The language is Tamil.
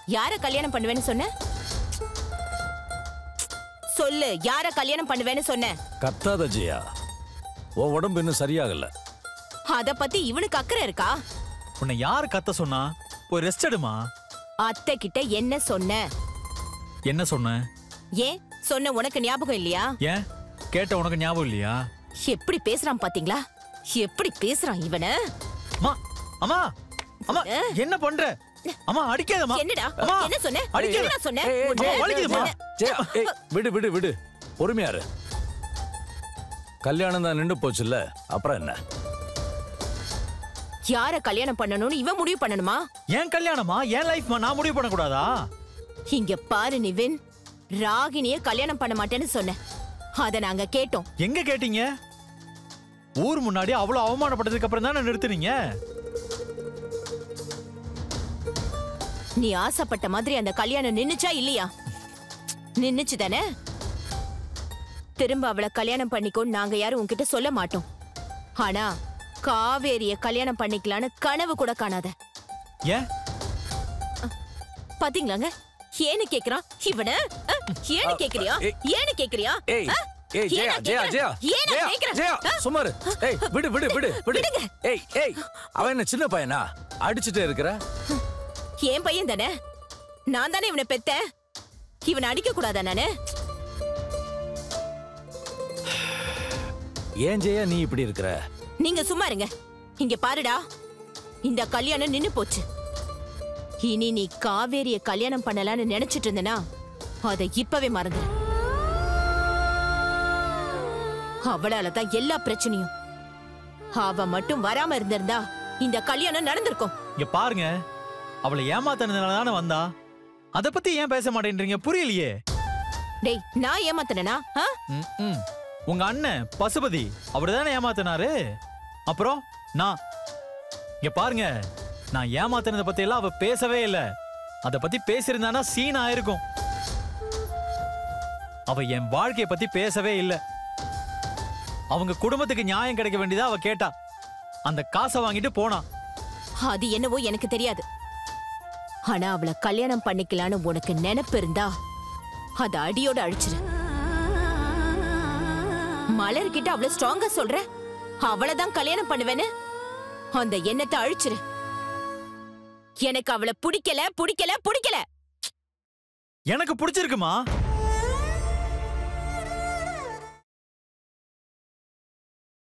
யார கல்யாணம் பண்ணுவேன்னு சொன்ன சொல்லு யார கல்யாணம் பண்ணுவேன்னு சொன்ன கத்தாத ஜெயா உன் உடம்பு இன்னும் சரியாகல அத பத்தி இவனுக்கு அக்கறை இருக்கா உன்னை யார் கத்த சொன்னா போய் ரெஸ்ட் எடுமா அத்தை கிட்ட என்ன சொன்ன என்ன சொன்ன ஏன் சொன்ன உனக்கு ஞாபகம் இல்லையா ஏன் கேட்ட உனக்கு ஞாபகம் இல்லையா எப்படி பேசுறான் பாத்தீங்களா எப்படி பேசுறான் இவன அம்மா அம்மா அம்மா ஏ. என்ன பண்ற அம்மா அடிக்காதம்மா என்னடா அம்மா, என்ன சொன்ன அடிக்காத. என்ன சொன்ன ஏய், ஏய், உன்னை- ஜெயா, வலிக்குதும்மா. ஜெயா, ஏய், விடு விடு விடு பொறுமையாரு கல்யாணம் தான் நின்று போச்சுல்ல அப்புறம் என்ன யார கல்யாணம் பண்ணணும்னு இவன் முடிவு பண்ணணுமா ஏன் கல்யாணமா ஏன் லைஃப்மா நான் முடிவு பண்ண கூடாதா இங்க பாரு நிவின் ராகினிய கல்யாணம் பண்ண மாட்டேன்னு சொன்ன அத நாங்க கேட்டோம் எங்க கேட்டீங்க ஊர் முன்னாடி அவ்வளவு அவமானப்பட்டதுக்கு அப்புறம் தானே நிறுத்துனீங்க நீ ஆசைப்பட்ட மாதிரி அந்த கல்யாணம் நின்னுச்சா இல்லையா நின்னுச்சு தானே திரும்ப அவளை கல்யாணம் பண்ணிக்கோ நாங்க யாரும் உன்கிட்ட சொல்ல மாட்டோம் ஆனா காவேரிய கல்யாணம் பண்ணிக்கலான்னு கனவு கூட காணாத ஏன் பாத்தீங்களாங்க ஏன்னு கேக்குறான் இவன அஹ், ஏன்னு கேக்குறியா ஏய். ஏன்னு கேக்குறியா ஏய் அஹ்? ஏய் ஜெயா ஏன்னா ஜெயா ஜெயா கேக்குறேன்? ஏன்னா ஜெயா கேக்குறேன்? ஜெயா அஹ்? சுமாரு ஏய் விடு விடு விடு விடு விடுங்க. ஏய் ஏய் அவன் என்ன சின்ன பையனா அடிச்சுட்டே இருக்கிற என் பையன் தானே நான் தானே இவனை பெத்தேன் இவனை அடிக்க கூடாதா நானு ஏன் ஜெயா நீ இப்படி இருக்கிற நீங்க சும்மா இருங்க இங்க பாருடா இந்த கல்யாணம் நின்னு போச்சு இனி நீ காவேரிய கல்யாணம் பண்ணலாம்னு நினைச்சிட்டு இருந்தனா அதை இப்பவே மறந்துரு அவளால தான் எல்லா பிரச்சனையும் அவ மட்டும் வராம இருந்திருந்தா இந்த கல்யாணம் நடந்திருக்கும் இங்க பாருங்க அவளை ஏமாத்தினதுனால தானே வந்தா அத பத்தி ஏன் பேச மாட்டேன்றீங்க புரியலையே டேய் நான் ஏமாத்தினா ம், ம். உங்க அண்ணன் பசுபதி அவர் தானே ஏமாத்தினாரு அப்புறம் நான் இங்க பாருங்க நான் ஏமாத்தினத பத்தி எல்லாம் அவ பேசவே இல்ல அத பத்தி பேசியிருந்தானா சீன் ஆயிருக்கும் அவ என் வாழ்க்கைய பத்தி பேசவே இல்ல அவங்க குடும்பத்துக்கு நியாயம் கிடைக்க வேண்டியதா அவ கேட்டா அந்த காசை வாங்கிட்டு போனா அது என்னவோ எனக்கு தெரியாது ஆனா அவளை கல்யாணம் பண்ணிக்கலான்னு உனக்கு நினைப்பு இருந்தா அத அடியோட அழிச்சிரு மலர்கிட்ட அவ்வளவு ஸ்ட்ராங்கா சொல்ற அவளைதான் கல்யாணம் பண்ணுவேன்னு அந்த எண்ணத்தை அழிச்சிரு எனக்கு அவளை பிடிக்கல பிடிக்கல பிடிக்கல எனக்கு பிடிச்சிருக்குமா